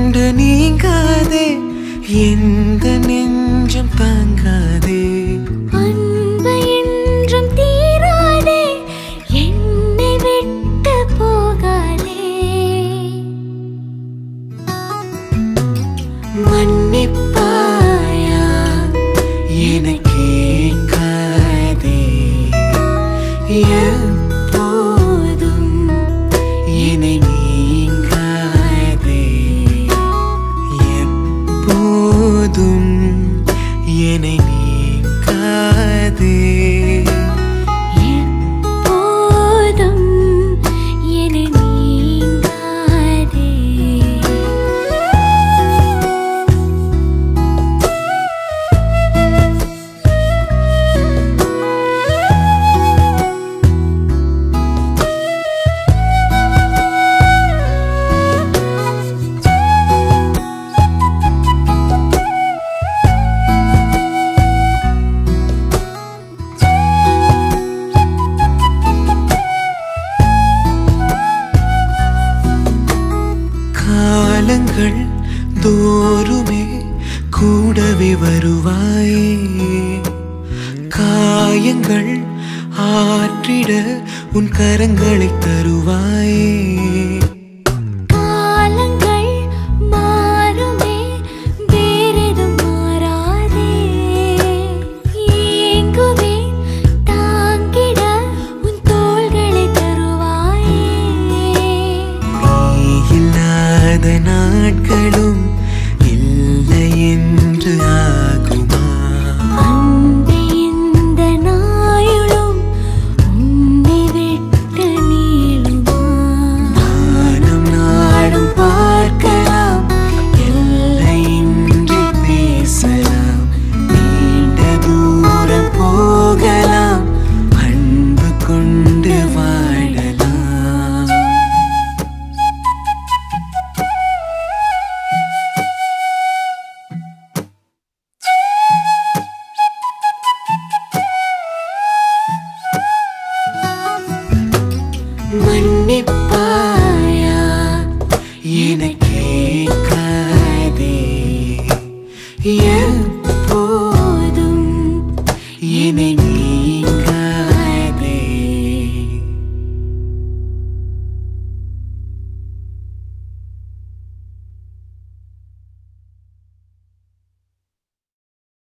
கொண்டு நீங்காதே எந்த நெஞ்சம் தாங்காதே அன்பு என்றும் தீராதே என்னை விட்டு போகாதே மன்னிப்பாயா என கேட்காதே எப்போதும் என்னை நீங்காதே எப்போதும் என்னை நீங்காதே எப்போதும் என்னை நீங்காதே காலங்கள் தோறுமே கூடவே வருவாயே காயங்கள் ஆற்றிட உன் கரங்களை தருவாயே காலங்கள் மாறுமே வேறெதும் மாறாதே ஏங்குவே தாங்கிட உன் தோள்களை தருவாயே நீ இல்லாத நாட்களும் இல்லை என்று ஆகுமா அன்பே இந்த நாயுளும் உன்னை விட்டு நீளுமா நானும் நாடும் பார்க்கலாம் எல்லையின்றி பேசலாம் நீண்ட தூரம் போகலாம் அன்பு கொண்டு வாழலாம் மன்னிப்பாயா என கேட்காதே என்